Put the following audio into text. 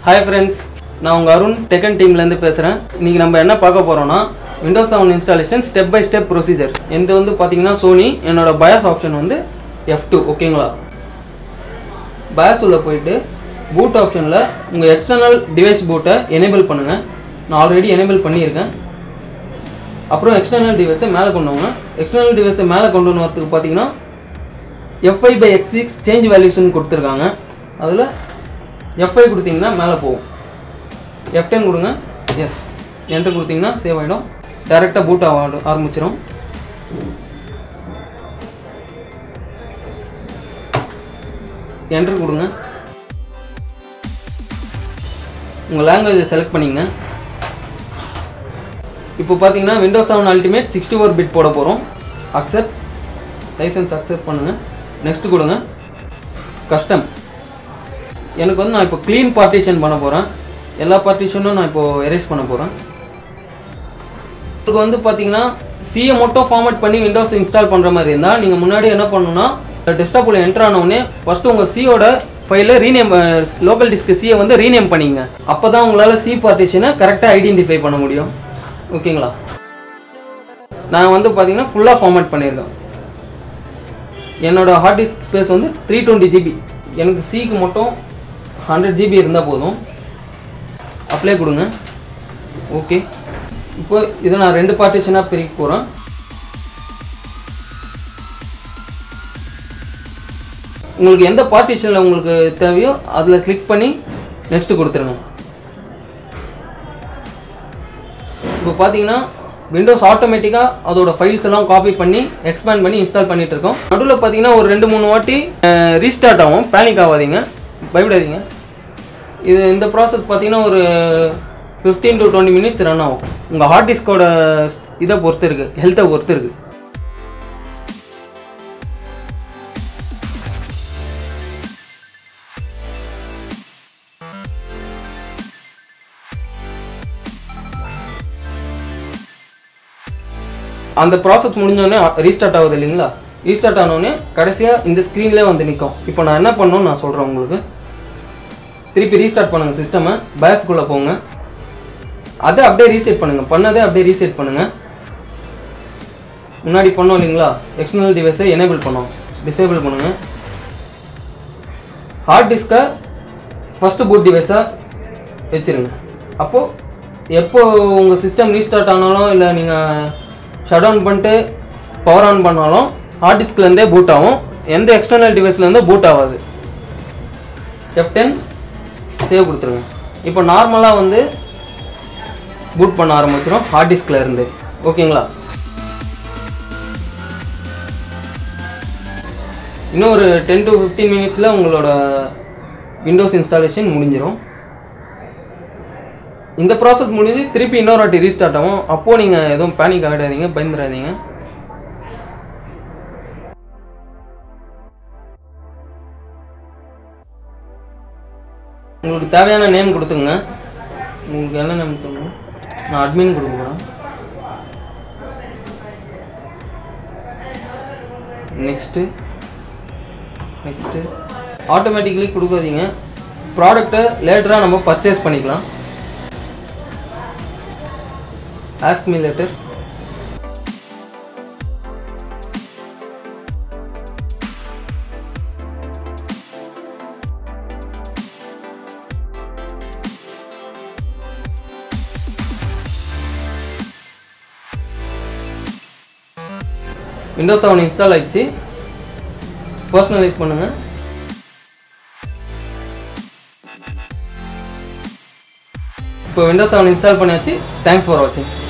hi friends நான் உங்கள் அருண் டெக்கன் டீம்லேருந்து பேசுகிறேன் இன்றைக்கி நம்ம என்ன பார்க்க போகிறோம்னா Windows seven installation step by step procedure எந்த வந்து பார்த்தீங்கன்னா சோனி என்னோட பயாஸ் ஆப்ஷன் வந்து எஃப் டூ ஓகேங்களா பயாஸ் உள்ள போயிட்டு பூட் ஆப்ஷனில் உங்கள் எக்ஸ்டர்னல் டிவைஸ் பூட்டை எனேபிள் பண்ணுங்கள் நான் ஆல்ரெடி எனேபிள் பண்ணியிருக்கேன் அப்புறம் எக்ஸ்டர்னல் டிவைஸை மேலே கொண்டு வாங்க எக்ஸ்டர்னல் டிவைஸை மேலே கொண்டு வந்து வரதுக்கு பார்த்தீங்கன்னா F I by X six change valuation கொடுத்துருக்காங்க அதில் எஃப்ஐ கொடுத்தீங்கன்னா மேலே போகும் எஃப் டென் கொடுங்க எஸ் என்ட்ரு கொடுத்தீங்கன்னா சேவ் ஆகிடும் டேரெக்டாக பூட் ஆக ஆரம்பிச்சிடும் என்ட்ரு கொடுங்க உங்கள் லாங்குவேஜை செலக்ட் பண்ணிங்க இப்போ பார்த்தீங்கன்னா Windows seven ultimate sixty four bit போட போகிறோம் அக்செப்ட் லைசன்ஸ் அக்செப்ட் பண்ணுங்கள் நெக்ஸ்ட் கொடுங்க கஸ்டம் எனக்கு வந்து நான் இப்போ க்ளீன் பார்ட்டிஷன் பண்ண போகிறேன் எல்லா பார்ட்டிஷனும் நான் இப்போ எரேஸ் பண்ண போகிறேன் உங்களுக்கு வந்து பார்த்தீங்கன்னா சியை மட்டும் ஃபார்மேட் பண்ணி விண்டோஸ் இன்ஸ்டால் பண்ணுற மாதிரி இருந்தால் நீங்கள் முன்னாடி என்ன பண்ணணும்னா டெஸ்க்டாப்பில் என்ட்ரு ஆனவுடனே ஃபஸ்ட்டு உங்கள் சியோட ஃபைலை ரீநேம் லோக்கல் டிஸ்க் சியை வந்து ரீநேம் பண்ணிங்க அப்போ தான் உங்களால் சி பார்ட்டிஷனை கரெக்டாக ஐடென்டிஃபை பண்ண முடியும் ஓகேங்களா நான் வந்து பார்த்தீங்கன்னா ஃபுல்லாக ஃபார்மேட் பண்ணியிருக்கேன் என்னோட ஹார்ட் டிஸ்க் ஸ்பேஸ் வந்து த்ரீ டுவெண்ட்டி ஜிபி எனக்கு சிக்கு மட்டும் ஹண்ட்ரட் ஜிபி இருந்தால் போதும் அப்ளை கொடுங்க ஓகே இப்போ இதை நான் ரெண்டு பார்ட்டிஷனாக பிரிக்க போகிறேன் உங்களுக்கு எந்த பார்ட்டிஷனில் உங்களுக்கு தேவையோ அதில் கிளிக் பண்ணி நெக்ஸ்ட் கொடுத்துருங்க இப்போ பார்த்தீங்கன்னா விண்டோஸ் ஆட்டோமேட்டிக்காக அதோட ஃபைல்ஸ் எல்லாம் காப்பி பண்ணி எக்ஸ்பேண்ட் பண்ணி இன்ஸ்டால் பண்ணிட்டு இருக்கோம் நடுவில் பார்த்தீங்கன்னா ஒரு ரெண்டு மூணு வாட்டி ரீஸ்டார்ட் ஆகும் பேனிக் ஆகாதீங்க பயப்படாதீங்க இது இந்த ப்ராசஸ் பார்த்தீங்கன்னா ஒரு fifteen to twenty minutes run ஆகும் உங்கள் ஹார்ட் டிஸ்கோட இதை பொறுத்து இருக்குது ஹெல்த்தை பொறுத்து இருக்குது அந்த ப்ராசஸ் முடிஞ்சோடனே ரீஸ்டார்ட் ஆகுது இல்லைங்களா ரீஸ்டார்ட் ஆனோடனே கடைசியாக இந்த ஸ்க்ரீன்லேயே வந்து நிற்கும் இப்போ நான் என்ன பண்ணணும்னு நான் சொல்கிறேன் உங்களுக்கு திருப்பி ரீஸ்டார்ட் பண்ணுங்கள் சிஸ்டமை பேஸ்க்குள்ளே போங்க அதை அப்படியே ரீசெட் பண்ணுங்கள் பண்ணதே அப்படியே ரீசெட் பண்ணுங்கள் முன்னாடி பண்ணோம் இல்லைங்களா எக்ஸ்டர்னல் டிவைஸை எனேபிள் பண்ணோம் டிசேபிள் பண்ணுங்கள் ஹார்ட் டிஸ்கை ஃபஸ்ட்டு பூட் டிவைஸாக வச்சுருங்க அப்போது எப்போ உங்கள் சிஸ்டம் ரீஸ்டார்ட் ஆனாலும் இல்லை நீங்கள் ஷட் டவுன் பண்ணிட்டு பவர் ஆன் பண்ணாலும் ஹார்ட் டிஸ்க்லேருந்தே பூட் ஆகும் எந்த எக்ஸ்டர்னல் டிவைஸ்லேருந்தோ பூட் ஆகாது எஃப் டென் சேவ் கொடுத்துருங்க இப்போ நார்மலாக வந்து பூட் பண்ண ஆரம்பிச்சிடும் ஹார்ட் டிஸ்கில் இருந்து ஓகேங்களா இன்னும் ஒரு டென் டு ஃபிஃப்டீன் மினிட்ஸில் உங்களோட விண்டோஸ் இன்ஸ்டாலேஷன் முடிஞ்சிடும் இந்த ப்ராசஸ் முடிஞ்சு திருப்பி இன்னொரு வாட்டி ரீஸ்டார்ட் ஆகும் அப்போது நீங்கள் எதுவும் பேனிக் ஆகிடாதீங்க பயந்துடாதீங்க உங்களுக்கு தேவையான நேம் கொடுத்துங்க உங்களுக்கு என்ன நேம் கொடுக்கணும் நான் அட்மின் கொடுக்க போகிறேன் நெக்ஸ்ட்டு நெக்ஸ்ட்டு ஆட்டோமேட்டிக்கலி கொடுக்காதீங்க ப்ராடக்ட்டை லேட்டராக நம்ம பர்ச்சேஸ் பண்ணிக்கலாம் ask me later Windows seven install ஆயிடுச்சு பர்சனலைஸ் பண்ணுங்க இப்போ விண்டோஸ் செவன் இன்ஸ்டால் பண்ணியாச்சு தேங்க்ஸ் ஃபார் வாட்சிங்